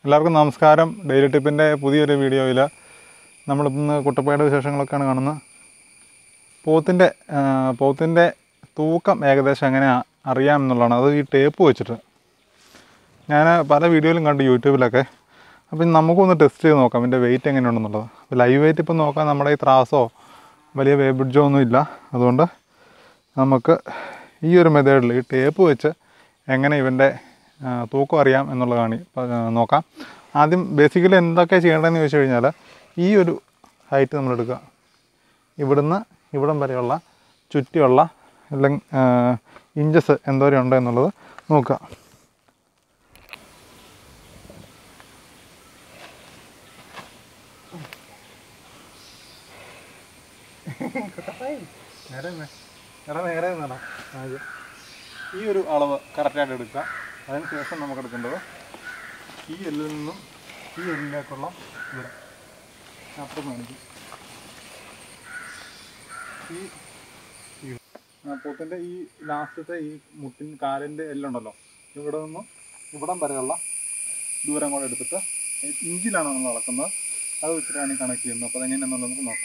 എല്ലാവർക്കും നമസ്കാരം ഡെയിലി ടിപ്പിൻ്റെ പുതിയൊരു വീഡിയോയിൽ നമ്മളിന്ന് കുട്ടപ്പയുടെ വിശേഷങ്ങളൊക്കെയാണ് കാണുന്നത് പോത്തിൻ്റെ ആ, പോത്തിൻ്റെ തൂക്കം ഏകദേശം എങ്ങനെ അറിയാം എന്നുള്ളതാണ് അത് ഈ ടേപ്പ് വെച്ചിട്ട് ഞാൻ പല വീഡിയോയിലും കണ്ടു യൂട്യൂബിലൊക്കെ അപ്പം ഇനി നമുക്കൊന്ന് ടെസ്റ്റ് ചെയ്ത് നോക്കാം ഇതിൻ്റെ വെയിറ്റ് എങ്ങനെയുണ്ടെന്നുള്ളത് അപ്പോൾ ലൈവ് വെയിറ്റ് ഇപ്പം നോക്കാൻ നമ്മുടെ ഈ ത്രാസോ വലിയ വേ ബ്രിഡ്ജോ ഒന്നും ഇല്ല അതുകൊണ്ട് നമുക്ക് ഈ ഒരു മെത്തേഡിൽ ഈ ടേപ്പ് വെച്ച് എങ്ങനെ ഇവൻ്റെ ആ, തൂക്കം അറിയാം എന്നുള്ളത് കാണി പ- ആ, നോക്കാം ആദ്യം ബേസിക്കലി എന്തൊക്കെ ചെയ്യേണ്ടതെന്ന് ചോദിച്ചു കഴിഞ്ഞാൽ ഈ ഒരു ഹൈറ്റ് നമ്മൾ എടുക്കുക ഇവിടുന്ന് ഇവിടം വരെയുള്ള ചുറ്റിയുള്ള അല്ലെങ്കിൽ ഇഞ്ചസ് എന്തോരം ഉണ്ട് എന്നുള്ളത് നോക്കുക നേരെ നിന്ന്. എടാ നേരെ നിന്നെടാ. ആദ്യം. ഈ ഒരു അളവ് കറക്റ്റായിട്ട് എടുക്കുക അതിന് ശേഷം നമുക്ക് എടുക്കേണ്ടത് ഈ എല്ലിൽ നിന്നും ഈ എല്ലിലേക്കുള്ള ഇവിടെ അപ്പം കാണിക്കും ഈ ഈ ആ, പോത്തിൻ്റെ ഈ ലാസ്റ്റത്തെ ഈ മുട്ടിൻ കാലിൻ്റെ എല്ലുണ്ടല്ലോ ഇവിടെ നിന്നും ഇവിടം വരെയുള്ള ദൂരം കൂടെ എടുത്തിട്ട് ഇഞ്ചിലാണ് നമ്മൾ അളക്കുന്നത് അത് വെച്ചിട്ടാണ് ഈ കണക്ട് ചെയ്യുന്നത് അപ്പോൾ അതെങ്ങനെയാണെന്നുള്ളത് നമുക്ക് നോക്കാം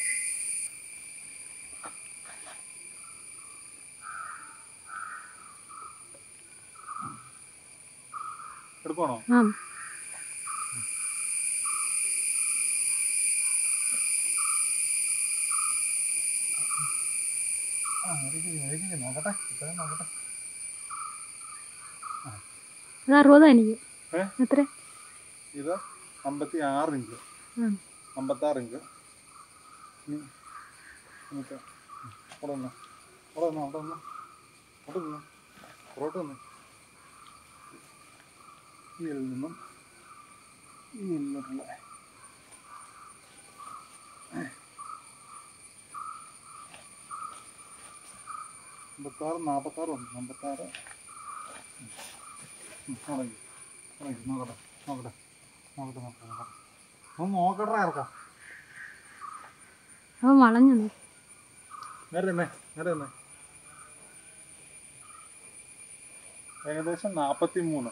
എടുക്കണോ ആ ആ ഇരിക്ക്, ഇരിക്ക്, നോക്കട്ടെ ഇത്രയും നോക്കട്ടെ അത് അറുപതാ എനിക്ക് ഏ? എത്ര ഇത് അമ്പത്തി ആറ് ഇഞ്ച് ആ അമ്പത്താറ് ഇഞ്ച് ഇനി നമുക്ക് അവിടെ നിന്ന് അവിടെ നിന്ന് അവിടെ നിന്ന് അവിടെ നിന്ന് പുറോട്ട് നിന്ന് ഈ എല്ലിൽ നിന്നും ഈ എല്ലിലോട്ടുള്ള അമ്പത്താറ് നാൽപ്പത്താറ് ഉണ്ട് അമ്പത്താറ് ഉം, തുടങ്ങി തുടങ്ങി നോക്കട്ടെ നോക്കട്ടെ നോക്കട്ടെ നോക്കട്ടെ നോക്കട്ടെ ഒന്ന് നോക്കട്ടെ ഇറക്കാം അവൻ വളഞ്ഞു നേരെ തന്നെ നേരെ തന്നെ ഏകദേശം നാൽപ്പത്തി മൂന്ന്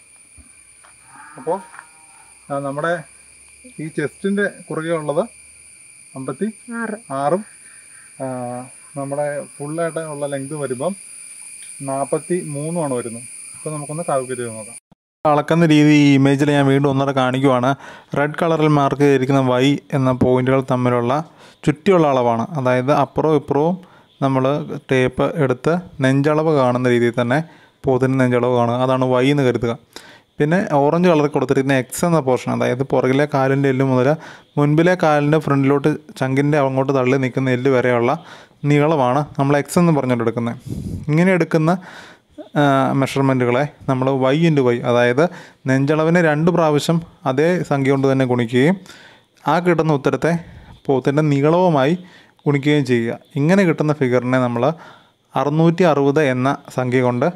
അപ്പോൾ നമ്മുടെ ഈ ചെസ്റ്റിൻ്റെ കുറുകെ ഉള്ളത് അമ്പത്തി ആറ് ആറും ആ, നമ്മുടെ ഫുള്ളായിട്ട് ഉള്ള ലെങ്ത് വരുമ്പം നാൽപ്പത്തി മൂന്നുമാണ് വരുന്നത് അപ്പോൾ നമുക്കൊന്ന് കാൽക്കുലേറ്റ് ചെയ്ത് നോക്കാം അളക്കുന്ന രീതി ഈ ഇമേജിൽ ഞാൻ വീണ്ടും ഒന്നുകൂടെ കാണിക്കുവാണ് റെഡ് കളറിൽ മാർക്ക് ചെയ്തിരിക്കുന്ന വൈ എന്ന പോയിന്റുകൾ തമ്മിലുള്ള ചുറ്റിയുള്ള അളവാണ് അതായത് അപ്പുറവും ഇപ്പുറവും നമ്മൾ ടേപ്പ് എടുത്ത് നെഞ്ചളവ് കാണുന്ന രീതിയിൽ തന്നെ പോത്തിന് നെഞ്ചളവ് കാണുക അതാണ് വൈ എന്ന് കരുതുക പിന്നെ ഓറഞ്ച് കളറിൽ കൊടുത്തിരിക്കുന്ന എക്സ് എന്ന പോർഷൻ അതായത് പുറകിലെ കാലിൻ്റെ എല്ല് മുതൽ മുൻപിലെ കാലിൻ്റെ ഫ്രണ്ടിലോട്ട് ചങ്കിൻ്റെ അങ്ങോട്ട് തള്ളി നിൽക്കുന്ന എല്ല് വരെയുള്ള നീളമാണ് നമ്മൾ എക്സ് എന്ന് പറഞ്ഞിട്ട് എടുക്കുന്നത് ഇങ്ങനെ എടുക്കുന്ന മെഷർമെൻറ്റുകളെ നമ്മൾ വൈ ഇൻറ്റു വൈ അതായത് നെഞ്ചളവിനെ രണ്ട് പ്രാവശ്യം അതേ സംഖ്യ കൊണ്ട് തന്നെ ഗുണിക്കുകയും ആ കിട്ടുന്ന ഉത്തരത്തെ പോത്തിൻ്റെ നീളവുമായി ഗുണിക്കുകയും ചെയ്യുക ഇങ്ങനെ കിട്ടുന്ന ഫിഗറിനെ നമ്മൾ അറുന്നൂറ്റി അറുപത് എന്ന സംഖ്യ കൊണ്ട്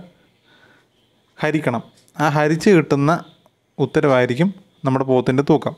ഹരിക്കണം ആ ഹരിച്ച് കിട്ടുന്ന ഉത്തരവായിരിക്കും നമ്മുടെ പോത്തിൻ്റെ തൂക്കം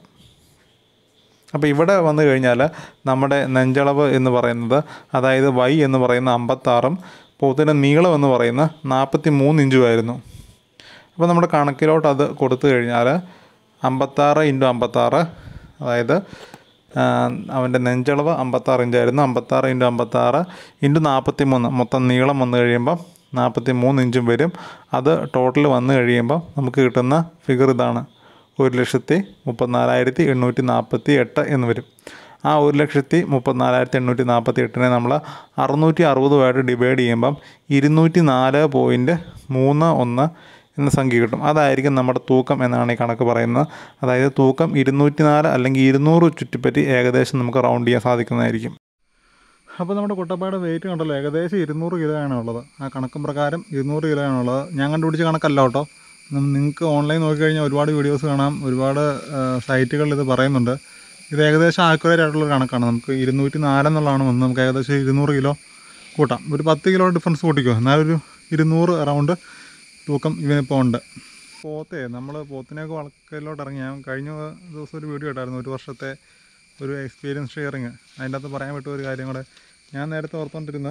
അപ്പോൾ ഇവിടെ വന്നു കഴിഞ്ഞാൽ നമ്മുടെ നെഞ്ചളവ് എന്ന് പറയുന്നത് അതായത് വൈ എന്ന് പറയുന്ന അമ്പത്താറും പോത്തിൻ്റെ നീളം എന്ന് പറയുന്ന നാൽപ്പത്തി മൂന്ന് ഇഞ്ചുമായിരുന്നു അപ്പോൾ നമ്മുടെ കണക്കിലോട്ട് അത് കൊടുത്തു കഴിഞ്ഞാൽ അമ്പത്താറ് ഇൻറ്റു അമ്പത്താറ് അതായത് ആ, അവൻ്റെ നെഞ്ചളവ് അമ്പത്താറ് ഇഞ്ചായിരുന്നു അമ്പത്താറ് ഇൻറ്റു അമ്പത്താറ് ഇൻറ്റു നാൽപ്പത്തി മൂന്ന് മൊത്തം നീളം വന്നു കഴിയുമ്പം നാൽപ്പത്തി മൂന്ന് ഇഞ്ചും വരും അത് ടോട്ടൽ വന്നു കഴിയുമ്പോൾ നമുക്ക് കിട്ടുന്ന ഫിഗർ ഇതാണ് ഒരു ലക്ഷത്തി മുപ്പത്തിനാലായിരത്തി എണ്ണൂറ്റി നാൽപ്പത്തി എട്ട് എന്ന് വരും ആ ഒരു ലക്ഷത്തി മുപ്പത്തിനാലായിരത്തി എണ്ണൂറ്റി നാൽപ്പത്തി എട്ടിനെ നമ്മൾ അറുന്നൂറ്റി അറുപതുമായിട്ട് ഡിവൈഡ് ചെയ്യുമ്പം ഇരുന്നൂറ്റി നാല് പോയിൻറ്റ് മൂന്ന് ഒന്ന് എന്ന സംഖ്യ കിട്ടും അതായിരിക്കും നമ്മുടെ തൂക്കം എന്നാണ് ഈ കണക്ക് പറയുന്നത് അതായത് തൂക്കം ഇരുന്നൂറ്റി നാല് അല്ലെങ്കിൽ ഇരുന്നൂറ് ചുറ്റിപ്പറ്റി ഏകദേശം നമുക്ക് റൗണ്ട് ചെയ്യാൻ സാധിക്കുന്നതായിരിക്കും അപ്പോൾ നമ്മുടെ കുട്ടപ്പായുടെ വെയിറ്റ് കണ്ടല്ലോ ഏകദേശം ഇരുന്നൂറ് കിലോ ആണ് ഉള്ളത് ആ കണക്കും പ്രകാരം ഇരുന്നൂറ് കിലോ ആണ് ഉള്ളത് ഞാൻ കണ്ടുപിടിച്ച കണക്കല്ല കേട്ടോ നിങ്ങൾക്ക് ഓൺലൈൻ നോക്കിക്കഴിഞ്ഞാൽ ഒരുപാട് വീഡിയോസ് കാണാം ഒരുപാട് സൈറ്റുകളിൽ ഇത് പറയുന്നുണ്ട് ഇത് ഏകദേശം ആക്യുറേറ്റ് ആയിട്ടുള്ള കണക്കാണ് നമുക്ക് ഇരുന്നൂറ്റി നാലെന്നുള്ളതാണ് വന്നത് നമുക്ക് ഏകദേശം ഇരുന്നൂറ് കിലോ കൂട്ടാം ഒരു പത്ത് കിലോ ഡിഫറൻസ് കൂട്ടിക്കോ എന്നാലൊരു ഇരുന്നൂറ് അറൗണ്ട് തൂക്കം ഇവനിപ്പോൾ ഉണ്ട് പോത്തേ നമ്മൾ പോത്തിനെയൊക്കെ വളക്കലിലോട്ട് ഇറങ്ങി ഞാൻ കഴിഞ്ഞ ദിവസം ഒരു വീഡിയോ ഇട്ടായിരുന്നു ഒരു വർഷത്തെ ഒരു എക്സ്പീരിയൻസ് ഷെയറിങ് അതിൻ്റെ അകത്ത് പറയാൻ പറ്റിയ ഒരു കാര്യം കൂടെ ഞാൻ നേരത്തെ ഓർത്തുകൊണ്ടിരുന്ന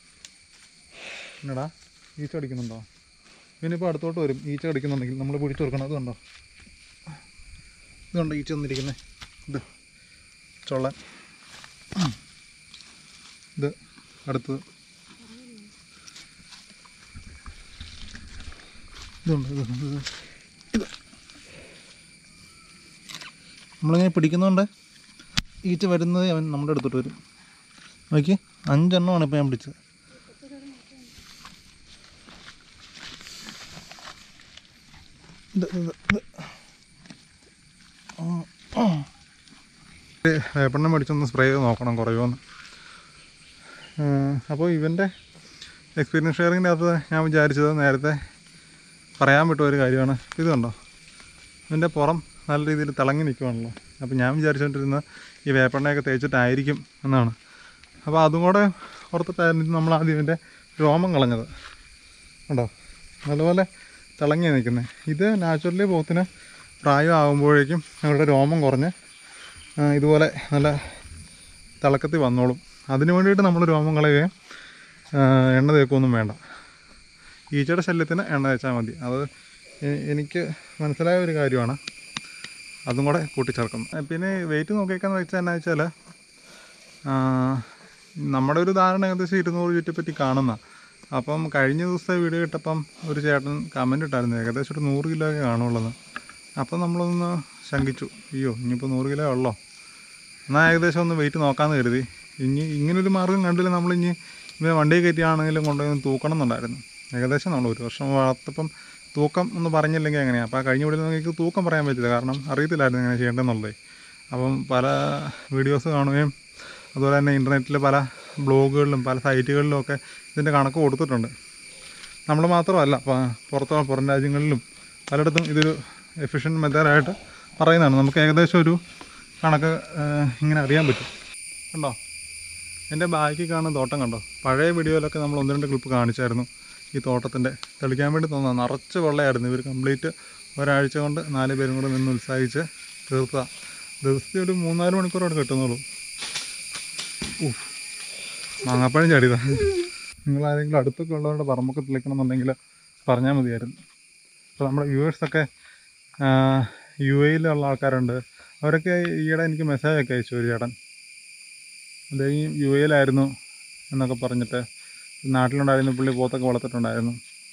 എന്നടാ ഈച്ച അടിക്കുന്നുണ്ടോ ഇവനിപ്പോൾ അടുത്തോട്ട് വരും ഈച്ച അടിക്കുന്നുണ്ടെങ്കിൽ നമ്മൾ പിടിച്ചു കൊടുക്കണം അത് കണ്ടോ ഇതുണ്ട് ഈച്ച വന്നിരിക്കുന്നത് ഇത് ചൊള്ളൻ ഇത് അടുത്തത് ഇതുണ്ട് ഇത് ഇത് ഇത് നമ്മളിങ്ങനെ പിടിക്കുന്നതുകൊണ്ട് ഈച്ച വരുന്നത് അവൻ നമ്മുടെ അടുത്തോട്ട് വരും നോക്കി അഞ്ചെണ്ണമാണ് ഇപ്പോൾ ഞാൻ പിടിച്ചത് ഇത് ഇത് ഇത് വേപ്പെണ്ണം മേടിച്ചൊന്ന് സ്പ്രേ ചെയ്ത് നോക്കണം കുറയുമോന്ന് അപ്പോൾ ഇവൻ്റെ എക്സ്പീരിയൻസ് ഷെയറിങ്ങിൻ്റെ അകത്ത് ഞാൻ വിചാരിച്ചത് നേരത്തെ പറയാൻ വിട്ട ഒരു കാര്യമാണ് ഇത് കണ്ടോ ഇതിൻ്റെ പുറം നല്ല രീതിയിൽ തിളങ്ങി നിൽക്കുവാണല്ലോ അപ്പോൾ ഞാൻ വിചാരിച്ചുകൊണ്ടിരുന്നത് ഈ വേപ്പെണ്ണയൊക്കെ തേച്ചിട്ടായിരിക്കും എന്നാണ് അപ്പോൾ അതും കൂടെ ഓർത്തിട്ടായിരുന്നു നമ്മൾ ആദ്യം ഇതിൻ്റെ രോമം കളഞ്ഞത് കണ്ടോ നല്ലപോലെ തിളങ്ങിയാണ് നിൽക്കുന്നത് ഇത് നാച്ചുറലി പോത്തിന് പ്രായമാകുമ്പോഴേക്കും അവരുടെ രോമം കുറഞ്ഞ് ആ, ഇതുപോലെ നല്ല തിളക്കത്തിൽ വന്നോളും അതിന് വേണ്ടിയിട്ട് നമ്മൾ രോമം കളയുകയും ആ, എണ്ണ തേക്കുകയൊന്നും വേണ്ട ഈച്ചയുടെ ശല്യത്തിന് എണ്ണ തേച്ചാൽ മതി അത് എ- എനിക്ക് മനസ്സിലായ ഒരു കാര്യമാണ് അതും കൂടെ കൂട്ടിച്ചേർക്കുന്നു ആ, പിന്നെ വെയിറ്റ് നോക്കിയേക്കാന്ന് വെച്ചാൽ എന്നാ വെച്ചാൽ നമ്മുടെ ഒരു ധാരണ ഏകദേശം ഇരുന്നൂറ് ചുറ്റിപ്പറ്റി കാണുന്ന അപ്പം കഴിഞ്ഞ ദിവസത്തെ വീഡിയോ ഇട്ടപ്പം ഒരു ചേട്ടൻ കമൻ്റ് ഇട്ടായിരുന്നു ഏകദേശം ഒരു നൂറ് കിലോ ഒക്കെ കാണുള്ളൂ അപ്പം നമ്മളൊന്ന് ശങ്കിച്ചു അയ്യോ ഇനിയിപ്പോൾ നൂറ് കിലോ ഉള്ളോ എന്നാൽ ഏകദേശം ഒന്ന് വെയിറ്റ് നോക്കാമെന്ന് കരുതി ഇനി ഇങ്ങനൊരു മാർഗം കണ്ടില്ല നമ്മളിനി ഇവനെ വണ്ടിയിൽ കയറ്റിയാണെങ്കിലും കൊണ്ടുപോയി ഒന്ന് തൂക്കണം എന്നുണ്ടായിരുന്നു ഏകദേശം നമ്മൾ ഒരു വർഷം വളർത്തപ്പം തൂക്കം ഒന്ന് പറഞ്ഞില്ലെങ്കിൽ എങ്ങനെയാണ് അപ്പോൾ ആ കഴിഞ്ഞ വീട്ടിൽ നമുക്ക് തൂക്കം പറയാൻ പറ്റില്ല കാരണം അറിയത്തില്ലായിരുന്നു എങ്ങനെ ചെയ്യേണ്ടതെന്നുള്ളത് അപ്പം പല വീഡിയോസ് കാണുകയും അതുപോലെ തന്നെ ഇൻ്റർനെറ്റിൽ പല ബ്ലോഗുകളിലും പല സൈറ്റുകളിലും ഒക്കെ ഇതിൻ്റെ കണക്ക് കൊടുത്തിട്ടുണ്ട് നമ്മൾ മാത്രമല്ല പ- പുറത്തുള്ള പുറം രാജ്യങ്ങളിലും പലയിടത്തും ഇതൊരു എഫിഷ്യൻറ്റ് മെത്തേഡായിട്ട് പറയുന്നതാണ് നമുക്ക് ഏകദേശം ഒരു കണക്ക് ആ, ഇങ്ങനെ അറിയാൻ പറ്റും കണ്ടോ എൻ്റെ ബാക്കിൽ കാണുന്ന തോട്ടം കണ്ടോ പഴയ വീഡിയോയിലൊക്കെ നമ്മൾ ഒന്ന് രണ്ട് ക്ലിപ്പ് കാണിച്ചായിരുന്നു ഈ തോട്ടത്തിൻ്റെ തെളിക്കാൻ വേണ്ടി തോന്നുക നിറച്ച് വെള്ളമായിരുന്നു ഇവർ കംപ്ലീറ്റ് ഒരാഴ്ച കൊണ്ട് നാല് പേരും കൂടെ നിന്ന് ഉത്സാഹിച്ച് തീർത്ത ദിവസത്തിൽ ഒരു മൂന്നാല് മണിക്കൂറോടെ കിട്ടുന്നുള്ളൂ ഉഫ് മാങ്ങാപ്പഴം ചാടിയതാ നിങ്ങൾ ആരെങ്കിലും അടുത്തൊക്കെ ഉള്ളവരുടെ പറമ്പൊക്കെ തെളിക്കണം എന്നുണ്ടെങ്കിൽ പറഞ്ഞാൽ മതിയായിരുന്നു അപ്പോൾ നമ്മുടെ വ്യൂവേഴ്സൊക്കെ യു എയിലുള്ള ആൾക്കാരുണ്ട് അവരൊക്കെ ഈയിടെ എനിക്ക് മെസ്സേജൊക്കെ അയച്ചു ഒരു ചേട്ടൻ അദ്ദേഹം യു എയിലായിരുന്നു എന്നൊക്കെ പറഞ്ഞിട്ട് നാട്ടിലുണ്ടായിരുന്നു പുള്ളി പോത്തൊക്കെ വളർത്തിട്ടുണ്ടായിരുന്നു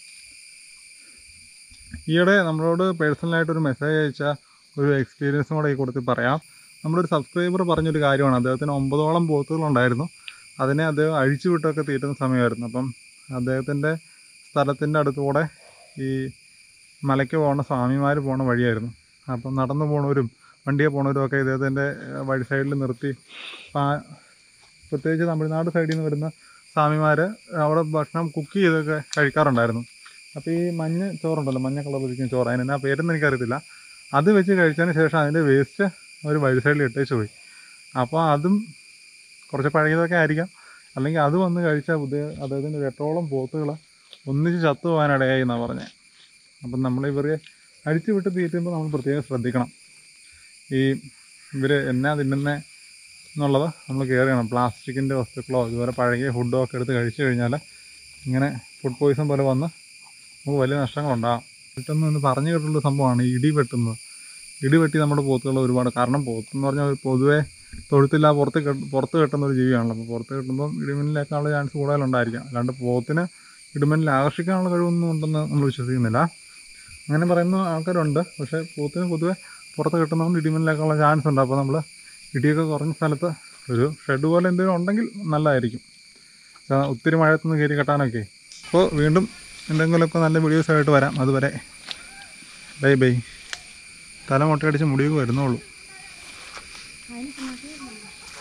ഈയിടെ നമ്മളോട് പേഴ്സണലായിട്ടൊരു മെസ്സേജ് അയച്ച ഒരു എക്സ്പീരിയൻസും കൂടെ ഈ കൊടുത്ത് പറയാം നമ്മുടെ ഒരു സബ്സ്ക്രൈബർ പറഞ്ഞൊരു കാര്യമാണ് അദ്ദേഹത്തിന് ഒമ്പതോളം പോത്തുകളുണ്ടായിരുന്നു അതിനെ അദ്ദേഹം അഴിച്ചു വിട്ടൊക്കെ തീറ്റുന്ന സമയമായിരുന്നു അപ്പം അദ്ദേഹത്തിൻ്റെ സ്ഥലത്തിൻ്റെ അടുത്തുകൂടെ ഈ മലയ്ക്ക് പോകുന്ന സ്വാമിമാർ പോണ വഴിയായിരുന്നു അപ്പം നടന്നു പോണവരും വണ്ടിയെ പോണവരും ഒക്കെ ഇദ്ദേഹത്തിൻ്റെ ഏഹ്, വഴി സൈഡിൽ നിർത്തി പാ- പ്രത്യേകിച്ച് തമിഴ്നാട് സൈഡിൽ നിന്ന് വരുന്ന സ്വാമിമാർ അവിടെ ഭക്ഷണം കുക്ക് ചെയ്തൊക്കെ കഴിക്കാറുണ്ടായിരുന്നു അപ്പോൾ ഈ മഞ്ഞ ചോറുണ്ടല്ലോ മഞ്ഞ കളർ ഇരിക്കുന്ന ചോറ് അതിന് എന്നാ പേരെന്ന് എനിക്കറിയത്തില്ല അത് വെച്ച് കഴിച്ചതിന് ശേഷം അതിൻ്റെ വേസ്റ്റ് ഒരു വഴി സൈഡിൽ ഇട്ടേച്ച് പോയി അപ്പോൾ അതും കുറച്ച് പഴയതൊക്കെ ആയിരിക്കാം അല്ലെങ്കിൽ അത് വന്ന് കഴിച്ചാൽ പുതിയ അദ്ദേഹത്തിൻ്റെ ഒരു എട്ടോളം പോത്തുകൾ ഒന്നിച്ച് ചത്തു പോകാനിടയായി എന്നാണ് പറഞ്ഞത് അപ്പം നമ്മൾ ഇവരെ അഴിച്ചു വിട്ട് തീറ്റുമ്പോൾ നമ്മൾ പ്രത്യേകം ശ്രദ്ധിക്കണം ഈ ഇവർ എന്നാ തിന്നുന്നത് എന്നുള്ളത് നമ്മൾ കെയർ ചെയ്യണം പ്ലാസ്റ്റിക്കിൻ്റെ വസ്തുക്കളോ ഇതുപോലെ പഴകിയ ഫുഡോ ഒക്കെ എടുത്ത് കഴിച്ചു കഴിഞ്ഞാൽ ഇങ്ങനെ ഫുഡ് പോയിസൺ പോലെ വന്ന് നമുക്ക് വലിയ നഷ്ടങ്ങളുണ്ടാകാം മറ്റൊന്നും ഇന്ന് പറഞ്ഞു കേട്ടുള്ള സംഭവമാണ് ഈ ഇടി വെട്ടുന്നത് ഇടി വെട്ടി നമ്മുടെ പോത്തുകൾ ഒരുപാട് കാരണം പോത്തെന്ന് പറഞ്ഞാൽ ഒരു പൊതുവേ തൊഴുത്തില്ല പുറത്ത് കെട്ട് പുറത്ത് കെട്ടുന്ന ഒരു ജീവിയാണല്ലോ അപ്പോൾ പുറത്ത് കെട്ടുമ്പം ഇടിമിന്നലേക്കാനുള്ള ചാൻസ് കൂടുതലുണ്ടായിരിക്കാം അല്ലാണ്ട് പോത്തിന് ഇടിമിന്നൽ ആകർഷിക്കാനുള്ള കഴിവൊന്നും ഉണ്ടെന്ന് നമ്മൾ വിശ്വസിക്കുന്നില്ല അങ്ങനെ പറയുന്ന ആൾക്കാരുണ്ട് പക്ഷേ പോത്തിന് പൊതുവെ പുറത്ത് കെട്ടുന്നതുകൊണ്ട് ഇടിമിന്നലേക്കുള്ള ചാൻസ് ഉണ്ട് അപ്പോൾ നമ്മൾ ഇടിയൊക്കെ കുറഞ്ഞ സ്ഥലത്ത് ഒരു ഷെഡ് പോലെ എന്തെങ്കിലും ഉണ്ടെങ്കിൽ നല്ലതായിരിക്കും ആ, ഒത്തിരി മഴയത്തുനിന്ന് കയറി കെട്ടാനൊക്കെ അപ്പോൾ വീണ്ടും എന്തെങ്കിലുമൊക്കെ നല്ല വീഡിയോസായിട്ട് വരാം അതുവരെ ബൈ ബൈ തല മുട്ടയടിച്ച് മുടിയൊക്കെ വരുന്നുള്ളൂ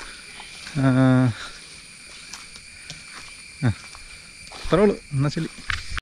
ആ, ആ. അത്രേ ഉള്ളൂ എന്നാൽ ശരി